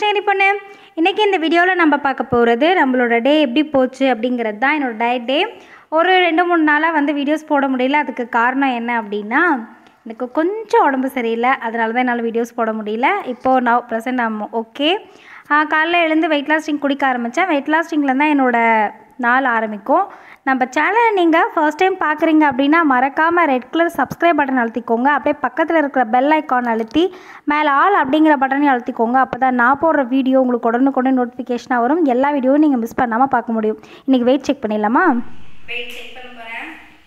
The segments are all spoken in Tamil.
சிங்கரி பொண்ணு இன்றைக்கி இந்த வீடியோவில் நம்ம பார்க்க போகிறது நம்மளோட டே எப்படி போச்சு அப்படிங்கிறது தான் என்னோட டயட் டே ஒரு ரெண்டு மூணு நாளாக வந்து வீடியோஸ் போட முடியல அதுக்கு காரணம் என்ன அப்படின்னா எனக்கு கொஞ்சம் உடம்பு சரியில்லை அதனால தான் என்னால் வீடியோஸ் போட முடியல இப்போது நான் ப்ரெசென்ட் ஆம் ஓகே காலைல எழுந்து வெயிட் லாஸ்டிங் குடிக்க ஆரம்பித்தேன் வெயிட் லாஸ்டிங்கில் தான் என்னோடய நாள் ஆரம்பிக்கும் நம்ம சேனலை நீங்கள் ஃபர்ஸ்ட் டைம் பார்க்குறீங்க அப்படின்னா மறக்காமல் ரெட் கலர் சப்ஸ்கிரைப் பட்டன் அழுத்திக்கோங்க அப்படியே பக்கத்தில் இருக்கிற பெல் ஐக்கான் அழுத்தி மேலே ஆல் அப்படிங்கிற பட்டனையும் அழுத்திக்கோங்க அப்போ தான் நான் போடுற வீடியோ உங்களுக்கு உடனுக்குடன் நோட்டிஃபிகேஷனாக வரும் எல்லா வீடியோவும் நீங்கள் மிஸ் பண்ணாமல் பார்க்க முடியும் இன்றைக்கி வெயிட் செக் பண்ணிடலாமா வெயிட் செக் பண்ண போகிறேன்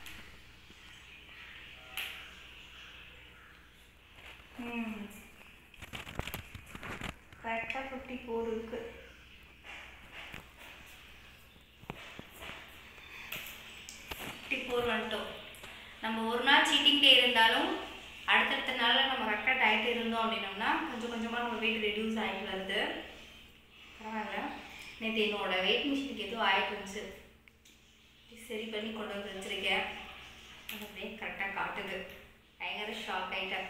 கரெக்டாக ஃபிஃப்டி ஃபோர் இருக்குது ஃபிஃப்டி ஃபோர் வந்துட்டோம் நம்ம ஒரு நாள் சீட்டிங் டே இருந்தாலும் அடுத்தடுத்த நாளில் நம்ம கரெக்டாக டயட் இருந்தோம் அப்படின்னோம்னா கொஞ்சம் கொஞ்சமாக நம்ம வெயிட் ரெடியூஸ் ஆகிட்டு வருது பரவாயில்ல நேற்று என்னோட வெயிட் மிஷினுக்கு எதுவும் ஆகிட்டு இருந்துச்சு சரி பண்ணி கொண்டு வந்து வச்சுருக்கேன் அது அப்படியே கரெக்டாக காட்டுது பயங்கர ஷாக் ஆகிட்டேன்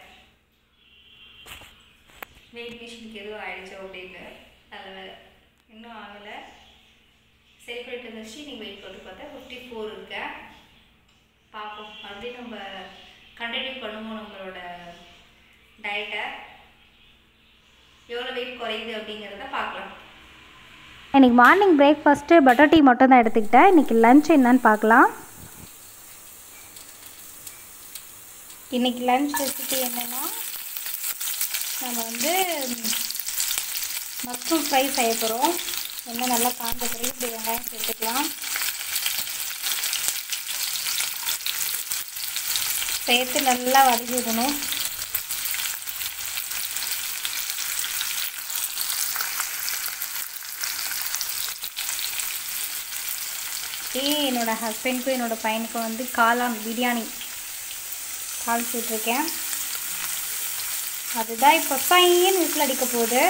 வெயிட் மிஷினுக்கு எதுவும் ஆயிடுச்சோ அப்படின்னு நல்ல வேலை இன்னும் ஆகலை சரி பண்ணிட்டு இருந்துச்சு நீங்கள் வெயிட் போட்டு பார்த்தா ஃபிஃப்டி ஃபோர் இருக்க பார்ப்போம் மறுபடியும் நம்ம கண்டினியூ பண்ணுவோம் நம்மளோட டயட்டை எவ்வளோ வெயிட் குறையுது அப்படிங்கிறத பார்க்கலாம் இன்றைக்கி மார்னிங் பிரேக்ஃபாஸ்ட்டு பட்டர் டீ மட்டும் தான் எடுத்துக்கிட்டேன் இன்றைக்கி லஞ்ச் என்னன்னு பார்க்கலாம் இன்றைக்கி லஞ்ச் ரெசிபி என்னென்னா நம்ம வந்து மஷ்ரூம் ஃப்ரை செய்ய போகிறோம் எண்ணெய் நல்லா காஞ்ச பிறகு இப்படி வெங்காயம் சேர்த்துக்கலாம் சேர்த்து நல்லா வதக்கி விடணும் ஏ என்னோடய ஹஸ்பண்ட்க்கும் என்னோடய பையனுக்கும் வந்து காளான் பிரியாணி தாளிச்சு விட்ருக்கேன் அதுதான் இப்போ பையன் விசில் அடிக்க போகுது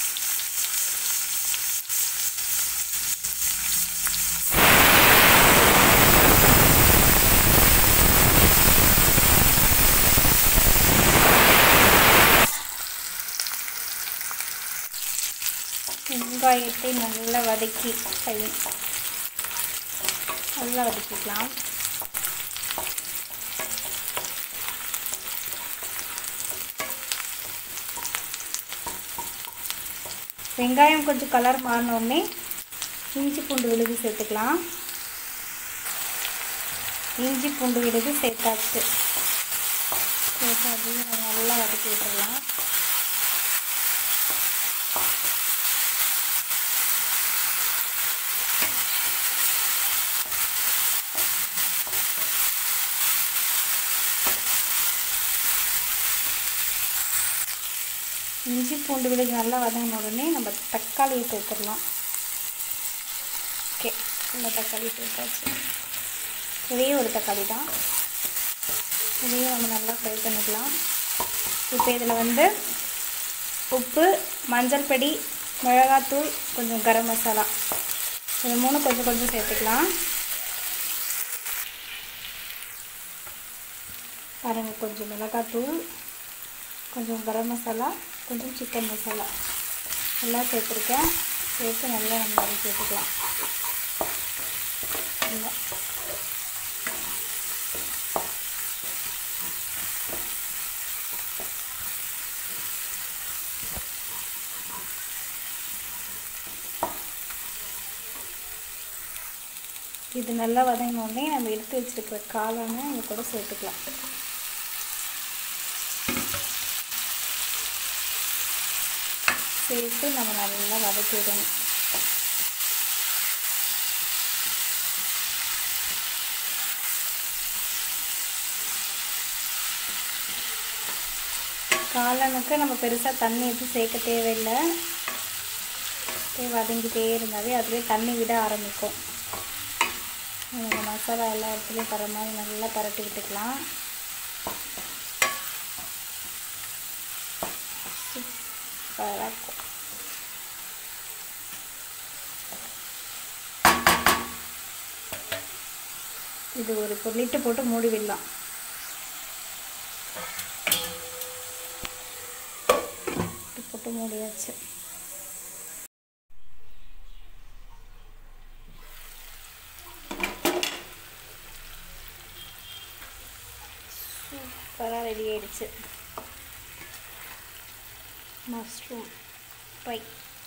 வெங்காயத்தை நல்லா வதக்கி பையன் நல்லா வதக்கிக்கலாம் வெங்காயம் கொஞ்சம் கலர் மாறினோடனே இஞ்சி பூண்டு விழுது சேர்த்துக்கலாம் இஞ்சி பூண்டு விழுது சேர்த்தாச்சு சேர்த்து அதையும் நல்லா வதக்கி விட்டுடலாம் இஞ்சி பூண்டு விழுது நல்லா வதங்கின உடனே நம்ம தக்காளியை சேர்த்துடலாம் ஓகே இந்த தக்காளி சேர்த்தாச்சு ஒரே ஒரு தக்காளி தான் இதையும் நம்ம நல்லா ஃப்ரை பண்ணிக்கலாம் இப்போ இதில் வந்து உப்பு மஞ்சள் பொடி மிளகாத்தூள் கொஞ்சம் கரம் மசாலா இது மூணு கொஞ்சம் கொஞ்சம் சேர்த்துக்கலாம் பாருங்கள் கொஞ்சம் மிளகாத்தூள் கொஞ்சம் கரம் மசாலா கொஞ்சம் சிக்கன் மசாலா எல்லாம் சேர்த்துருக்கேன் சேர்த்து நல்லா நம்ம அதை சேர்த்துக்கலாம் நல்லா இது நல்லா வதங்கினோடனே நம்ம எடுத்து வச்சுருக்கிற காளானை இது கூட சேர்த்துக்கலாம் சேர்த்து நம்ம நல்லா வதக்கி விடணும் காளானுக்கு நம்ம பெருசாக தண்ணி எதுவும் சேர்க்க தேவையில்லை அப்படியே வதங்கிட்டே இருந்தாவே அதுவே தண்ணி விட ஆரம்பிக்கும் இந்த மசாலா எல்லா இடத்துலையும் தர மாதிரி நல்லா பரட்டி விட்டுக்கலாம் சூப்பராக இருக்கும் இது ஒரு பொருளிட்டு போட்டு மூடி விடலாம் போட்டு மூடியாச்சு சூப்பராக ரெடி ஆயிடுச்சு மஷ்ரூம் ஃப்ரை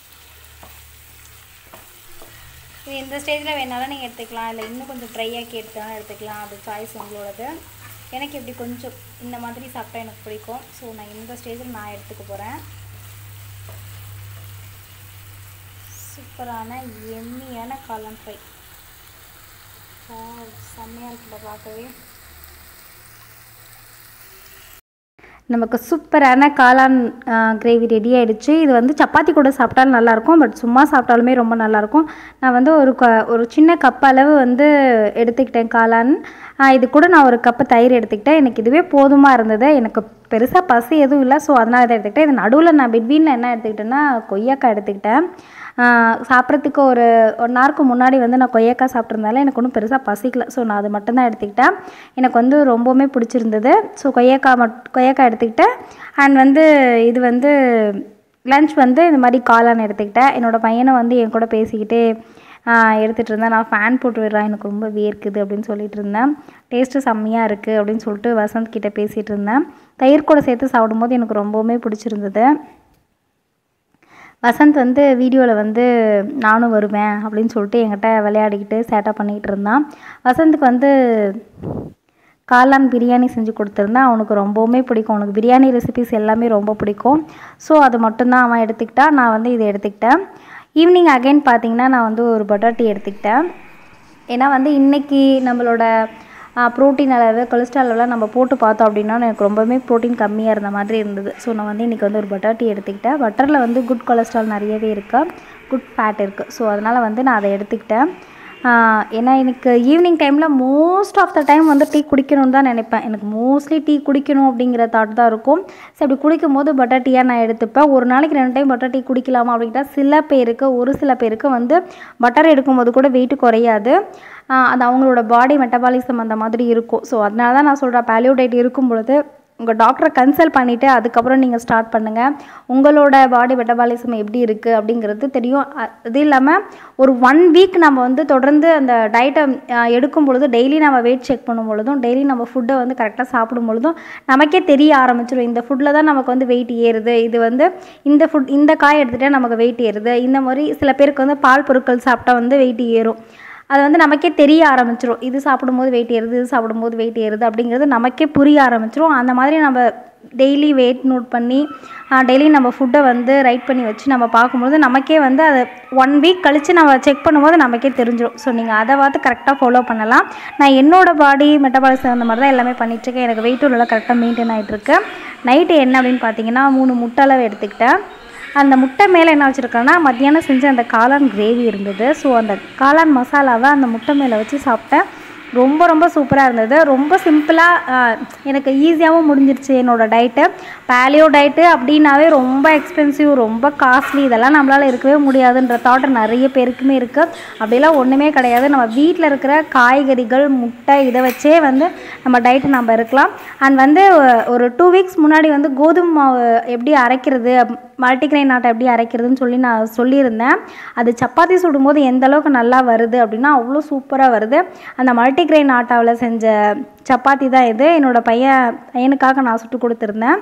இது இந்த ஸ்டேஜில் வேணாலும் நீங்கள் எடுத்துக்கலாம் இல்லை இன்னும் கொஞ்சம் ட்ரை ஆக்கி எடுத்தாலும் எடுத்துக்கலாம் அது சாய்ஸ் உங்களோடது எனக்கு இப்படி கொஞ்சம் இந்த மாதிரி சாப்பிட்டா எனக்கு பிடிக்கும் ஸோ நான் இந்த ஸ்டேஜில் நான் எடுத்துக்க போகிறேன் சூப்பரான எம்மியான காளான் ஃப்ரை செம்மையாக இருக்குல்ல பார்க்கவே நமக்கு சூப்பரான காளான் கிரேவி ரெடி ஆயிடுச்சு இது வந்து சப்பாத்தி கூட சாப்பிட்டாலும் நல்லாயிருக்கும் பட் சும்மா சாப்பிட்டாலுமே ரொம்ப நல்லாயிருக்கும் நான் வந்து ஒரு க ஒரு சின்ன கப் அளவு வந்து எடுத்துக்கிட்டேன் காளான் ஆ, இது கூட நான் ஒரு கப்பு தயிர் எடுத்துக்கிட்டேன் எனக்கு இதுவே போதுமாக இருந்தது எனக்கு பெருசாக பசி எதுவும் இல்லை ஸோ அதனால் இதை எடுத்துக்கிட்டேன் இது நடுவில் நான் பிட்வீனில் என்ன எடுத்துக்கிட்டேன்னா கொய்யாக்காய் எடுத்துக்கிட்டேன் சாப்பிட்றதுக்கு ஒரு ஒன் ஹவருக்கு முன்னாடி வந்து நான் கொய்யாக்காய் சாப்பிட்ருந்தால எனக்கு ஒன்றும் பெருசாக பசிக்கல ஸோ நான் அது மட்டும்தான் எடுத்துக்கிட்டேன் எனக்கு வந்து ரொம்பவுமே பிடிச்சிருந்தது ஸோ கொய்யாக்காய் மட் கொய்யாக்காய் எடுத்துக்கிட்டேன் அண்ட் வந்து இது வந்து லஞ்ச் வந்து இந்த மாதிரி காளான் எடுத்துக்கிட்டேன் என்னோடய பையனை வந்து என் கூட பேசிக்கிட்டே எடுத்துகிட்டு இருந்தேன் நான் ஃபேன் போட்டு விடுறேன் எனக்கு ரொம்ப வேர்க்குது அப்படின்னு சொல்லிட்டு இருந்தேன் டேஸ்ட்டு செம்மையாக இருக்குது அப்படின்னு சொல்லிட்டு வசந்த் கிட்ட பேசிகிட்டு இருந்தேன் தயிர் கூட சேர்த்து சாப்பிடும்போது எனக்கு ரொம்பவுமே பிடிச்சிருந்தது வசந்த் வந்து வீடியோவில் வந்து நானும் வருவேன் அப்படின்னு சொல்லிட்டு என்கிட்ட விளையாடிக்கிட்டு சேட்டை பண்ணிக்கிட்டு இருந்தான் வசந்துக்கு வந்து காளான் பிரியாணி செஞ்சு கொடுத்துருந்தேன் அவனுக்கு ரொம்பவுமே பிடிக்கும் அவனுக்கு பிரியாணி ரெசிபிஸ் எல்லாமே ரொம்ப பிடிக்கும் ஸோ அது மட்டும்தான் அவன் எடுத்துக்கிட்டா நான் வந்து இதை எடுத்துக்கிட்டேன் ஈவினிங் அகைன் பார்த்தீங்கன்னா நான் வந்து ஒரு பட்டாட்டி எடுத்துக்கிட்டேன் ஏன்னா வந்து இன்றைக்கி நம்மளோட ப்ரோட்டீன் அளவு கொலஸ்ட்ரால் அளவுலாம் நம்ம போட்டு பார்த்தோம் அப்படின்னா எனக்கு ரொம்பவுமே ப்ரோட்டீன் கம்மியாக இருந்த மாதிரி இருந்தது ஸோ நான் வந்து இன்றைக்கி வந்து ஒரு பட்டாட்டி எடுத்துக்கிட்டேன் பட்டரில் வந்து குட் கொலஸ்ட்ரால் நிறையவே இருக்குது குட் ஃபேட் இருக்குது ஸோ அதனால் வந்து நான் அதை எடுத்துக்கிட்டேன் ஆஹ் ஏன்னா எனக்கு ஈவினிங் டைமில் மோஸ்ட் ஆஃப் த டைம் வந்து டீ குடிக்கணும்னு தான் நினைப்பேன் எனக்கு மோஸ்ட்லி டீ குடிக்கணும் அப்படிங்கிற தாட் தான் இருக்கும் ஸோ அப்படி குடிக்கும் போது பட்டர் டீயாக நான் எடுத்துப்பேன் ஒரு நாளைக்கு ரெண்டு டைம் பட்டர் டீ குடிக்கலாமா அப்படின்ட்டா சில பேருக்கு ஒரு சில பேருக்கு வந்து பட்டர் எடுக்கும்போது கூட வெயிட் குறையாது ஆஹ் அது அவங்களோட பாடி மெட்டபாலிசம் அந்த மாதிரி இருக்கும் ஸோ அதனால தான் நான் சொல்கிறேன் பேலியோ டயட் இருக்கும் பொழுது உங்கள் டாக்டரை கன்சல்ட் பண்ணிவிட்டு அதுக்கப்புறம் நீங்கள் ஸ்டார்ட் பண்ணுங்கள் உங்களோட பாடி மெட்டபாலிசம் எப்படி இருக்குது அப்படிங்கிறது தெரியும் அ- அது இல்லாமல் ஒரு ஒன் வீக் நம்ம வந்து தொடர்ந்து அந்த டயட்டை எடுக்கும் பொழுது டெய்லி நம்ம வெயிட் செக் பண்ணும் பொழுதும் டெய்லி நம்ம ஃபுட்டை வந்து கரெக்டாக சாப்பிடும் பொழுதும் நமக்கே தெரிய ஆரம்பிச்சிடும் இந்த ஃபுட்டில் தான் நமக்கு வந்து வெயிட் ஏறுது இது வந்து இந்த ஃபுட் இந்த காய் எடுத்துகிட்டா நமக்கு வெயிட் ஏறுது இந்த மாதிரி சில பேருக்கு வந்து பால் பொருட்கள் சாப்பிட்டா வந்து வெயிட் ஏறும் அது வந்து நமக்கே தெரிய ஆரம்பிச்சிரும் இது சாப்பிடும்போது வெயிட் ஏறுது இது சாப்பிடும்போது வெயிட் ஏறுது அப்படிங்கிறது நமக்கே புரிய ஆரம்பிச்சிரும் அந்த மாதிரி நம்ம டெய்லி வெயிட் நோட் பண்ணி டெய்லி நம்ம ஃபுட்டை வந்து ரைட் பண்ணி வச்சு நம்ம பார்க்கும்போது நமக்கே வந்து அது ஒன் வீக் கழித்து நம்ம செக் பண்ணும்போது நமக்கே தெரிஞ்சிடும் ஸோ நீங்கள் அதை பார்த்து கரெக்டாக ஃபாலோ பண்ணலாம் நான் என்னோட பாடி மெட்டபாலிசம் அந்த மாதிரி தான் எல்லாமே பண்ணிகிட்ருக்கேன் எனக்கு வெயிட்டும் நல்லா கரெக்டாக மெயின்டைன் ஆகிட்டுருக்கு நைட்டு என்ன அப்படின்னு பார்த்தீங்கன்னா மூணு முட்டை அளவு எடுத்துக்கிட்டேன் அந்த முட்டை மேலே என்ன வச்சுருக்கேன்னா மத்தியானம் செஞ்ச அந்த காளான் கிரேவி இருந்தது ஸோ அந்த காளான் மசாலாவை அந்த முட்டை மேலே வச்சு சாப்பிட்டேன் ரொம்ப ரொம்ப சூப்பராக இருந்தது ரொம்ப சிம்பிளாக எனக்கு ஈஸியாகவும் முடிஞ்சிருச்சு என்னோடய டயட்டு பேலியோ டயட்டு அப்படின்னாவே ரொம்ப எக்ஸ்பென்சிவ் ரொம்ப காஸ்ட்லி இதெல்லாம் நம்மளால் இருக்கவே முடியாதுன்ற தாட் நிறைய பேருக்குமே இருக்குது அப்படிலாம் ஒன்றுமே கிடையாது நம்ம வீட்டில் இருக்கிற காய்கறிகள் முட்டை இதை வச்சே வந்து நம்ம டயட்டு நம்ம இருக்கலாம் அண்ட் வந்து ஒரு டூ வீக்ஸ் முன்னாடி வந்து கோதுமை மாவு எப்படி அரைக்கிறது மல்டிகிரெயின் ஆட்டை எப்படி அரைக்கிறதுன்னு சொல்லி நான் சொல்லியிருந்தேன் அது சப்பாத்தி சுடும்போது எந்த அளவுக்கு நல்லா வருது அப்படின்னா அவ்வளோ சூப்பராக வருது அந்த மல்டிகிரெயின் ஆட்டாவில் செஞ்ச சப்பாத்தி தான் இது என்னோட பையன் பையனுக்காக நான் சுட்டு கொடுத்துருந்தேன்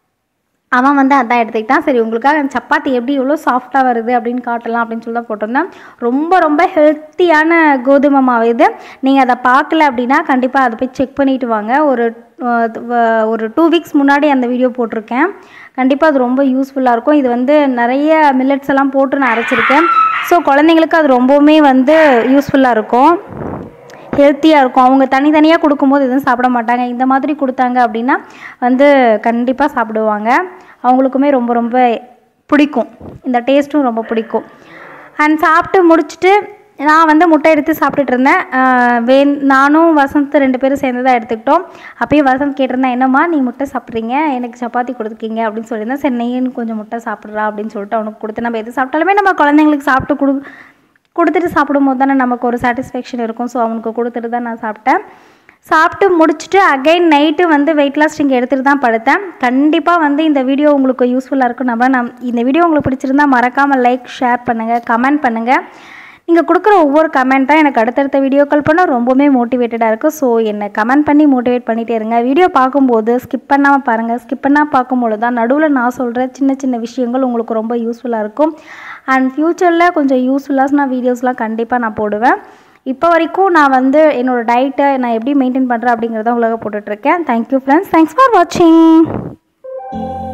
அவன் வந்து அதான் எடுத்துக்கிட்டான் சரி உங்களுக்காக அந்த சப்பாத்தி எப்படி இவ்வளோ சாஃப்டாக வருது அப்படின்னு காட்டலாம் அப்படின்னு சொல்லி தான் போட்டிருந்தேன் ரொம்ப ரொம்ப ஹெல்த்தியான கோதுமை மாவு இது நீங்கள் அதை பார்க்கல அப்படின்னா கண்டிப்பாக அதை போய் செக் பண்ணிட்டு வாங்க ஒரு அஹ், வ- ஒரு டூ வீக்ஸ் முன்னாடி அந்த வீடியோ போட்டிருக்கேன் கண்டிப்பாக அது ரொம்ப யூஸ்ஃபுல்லாக இருக்கும் இது வந்து நிறைய மில்லட்ஸ் எல்லாம் போட்டு நான் அரைச்சிருக்கேன் ஸோ குழந்தைங்களுக்கு அது ரொம்பவுமே வந்து யூஸ்ஃபுல்லாக இருக்கும் ஹெல்த்தியாக இருக்கும் அவங்க தனித்தனியாக கொடுக்கும்போது எதுவும் சாப்பிட மாட்டாங்க இந்த மாதிரி கொடுத்தாங்க அப்படின்னா வந்து கண்டிப்பாக சாப்பிடுவாங்க அவங்களுக்குமே ரொம்ப ரொம்ப பிடிக்கும் இந்த டேஸ்ட்டும் ரொம்ப பிடிக்கும் அண்ட் சாப்பிட்டு முடிச்சுட்டு நான் வந்து முட்டை எடுத்து சாப்பிட்டுட்டு இருந்தேன் ஆஹ் வே நானும் வசந்த் ரெண்டு பேரும் சேர்ந்து தான் எடுத்துக்கிட்டோம் அப்பயும் வசந்த் கேட்டிருந்தேன் என்னம்மா நீ முட்டை சாப்பிட்றீங்க எனக்கு சப்பாத்தி கொடுத்துருக்கீங்க அப்படின்னு சொல்லியிருந்தேன் சரி நெய்யும் கொஞ்சம் முட்டை சாப்பிட்றா அப்படின்னு சொல்லிட்டு அவனுக்கு கொடுத்து நம்ம எது சாப்பிட்டாலுமே நம்ம குழந்தைங்களுக்கு சாப்பிட்டு கொடு கொடுத்துட்டு சாப்பிடும்போது தானே நமக்கு ஒரு சாட்டிஸ்ஃபேக்ஷன் இருக்கும் ஸோ அவனுக்கு கொடுத்துட்டு தான் நான் சாப்பிட்டேன் சாப்பிட்டு முடிச்சுட்டு அகைன் நைட்டு வந்து வெயிட் லாஸ் இங்கே எடுத்துகிட்டு தான் படுத்தேன் கண்டிப்பாக வந்து இந்த வீடியோ உங்களுக்கு யூஸ்ஃபுல்லாக இருக்கும் நம்ம நம் இந்த வீடியோ உங்களுக்கு பிடிச்சிருந்தா மறக்காமல் லைக் ஷேர் பண்ணுங்கள் கமெண்ட் பண்ணுங்கள் நீங்கள் கொடுக்குற ஒவ்வொரு கமெண்ட் தான் எனக்கு அடுத்தடுத்த வீடியோக்கள் பண்ண ரொம்பவுமே மோட்டிவேட்டடாக இருக்குது ஸோ என்னை கமெண்ட் பண்ணி மோட்டிவேட் பண்ணிகிட்டே இருங்க வீடியோ பார்க்கும்போது ஸ்கிப் பண்ணாமல் பாருங்கள் ஸ்கிப் பண்ணால் பார்க்கும்போது தான் நடுவில் நான் சொல்கிற சின்ன சின்ன விஷயங்கள் உங்களுக்கு ரொம்ப யூஸ்ஃபுல்லாக இருக்கும் அண்ட் ஃப்யூச்சரில் கொஞ்சம் யூஸ்ஃபுல்லாக நான் வீடியோஸ்லாம் கண்டிப்பாக நான் போடுவேன் இப்போ வரைக்கும் நான் வந்து என்னோடய டயட்டை நான் எப்படி மெயின்டைன் பண்ணுறேன் அப்படிங்கிறத உலக போட்டுட்ருக்கேன் தேங்க்யூ ஃப்ரெண்ட்ஸ் தேங்க்ஸ் ஃபார் வாட்சிங்